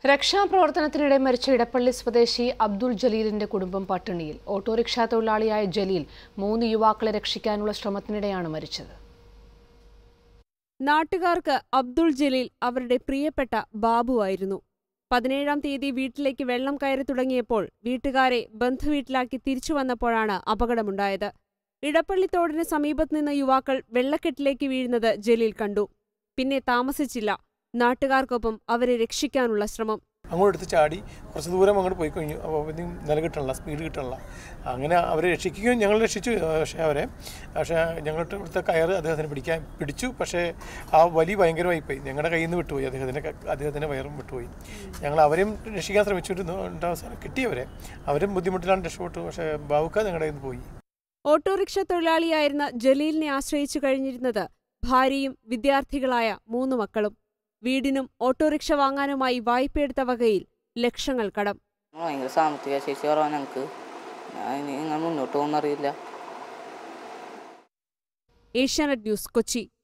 രക്ഷാപ്രവർത്തനത്തിനിടെ മരിച്ച ഇടപ്പള്ളി സ്വദേശി അബ്ദുൾ ജലീലിന്റെ കുടുംബം പട്ടിണിയിൽ ഓട്ടോറിക്ഷാ തൊഴിലാളിയായ ജലീൽ മൂന്ന് യുവാക്കളെ രക്ഷിക്കാനുള്ള ശ്രമത്തിനിടെയാണ് മരിച്ചത് നാട്ടുകാർക്ക് അബ്ദുൾ ജലീൽ അവരുടെ പ്രിയപ്പെട്ട ബാബുവായിരുന്നു പതിനേഴാം തീയതി വീട്ടിലേക്ക് വെള്ളം കയറി തുടങ്ങിയപ്പോൾ വീട്ടുകാരെ ബന്ധുവീട്ടിലാക്കി തിരിച്ചു വന്നപ്പോഴാണ് അപകടമുണ്ടായത് ഇടപ്പള്ളിത്തോടിന് സമീപത്ത് നിന്ന് യുവാക്കൾ വെള്ളക്കെട്ടിലേക്ക് വീഴുന്നത് ജലീൽ കണ്ടു പിന്നെ താമസിച്ചില്ല നാട്ടുകാർക്കൊപ്പം അവരെ രക്ഷിക്കാനുള്ള ശ്രമം അങ്ങോട്ട് എടുത്ത് ചാടി കുറച്ച് ദൂരം അങ്ങോട്ട് പോയി കഴിഞ്ഞു അപ്പോൾ ഇനി നില കിട്ടണില്ല സ്പീഡ് കിട്ടണില്ല അങ്ങനെ അവരെ രക്ഷിക്കുകയും ഞങ്ങൾ രക്ഷിച്ചു പക്ഷേ അവരെ പക്ഷേ ഞങ്ങളുടെ ഇവിടുത്തെ കയറ് അദ്ദേഹത്തിന് പിടിക്കാൻ പിടിച്ചു പക്ഷേ ആ വലി ഭയങ്കരമായി പോയി ഞങ്ങളുടെ കയ്യിൽ നിന്ന് വിട്ടുപോയി അദ്ദേഹത്തിൻ്റെ ക- അദ്ദേഹത്തിൻ്റെ വയറും വിട്ടുപോയി ഞങ്ങൾ അവരെയും രക്ഷിക്കാൻ ശ്രമിച്ചിരുന്നു ഉണ്ട് അവസാനം കിട്ടിയവരെ അവരും ബുദ്ധിമുട്ടിലാണ് രക്ഷപ്പെട്ടു പക്ഷേ ബാവുക്ക ഞങ്ങളുടെ കയ്യിൽ നിന്ന് പോയി ഓട്ടോറിക്ഷ തൊഴിലാളിയായിരുന്ന ജലീലിനെ ആശ്രയിച്ചു കഴിഞ്ഞിരുന്നത് ഭാര്യയും വിദ്യാർത്ഥികളായ മൂന്ന് മക്കളും വീടിനും ഓട്ടോറിക്ഷ വാങ്ങാനുമായി വായ്പയെടുത്ത വകയിൽ ലക്ഷങ്ങൾ കടം ഭയങ്കര സാമ്പത്തിക ശേഷി കുറവാണ് ഞങ്ങൾക്ക് ഇനി നിങ്ങൾ മുന്നോട്ട് പോകുന്നറിയില്ല ഏഷ്യാനെറ്റ് ന്യൂസ് കൊച്ചി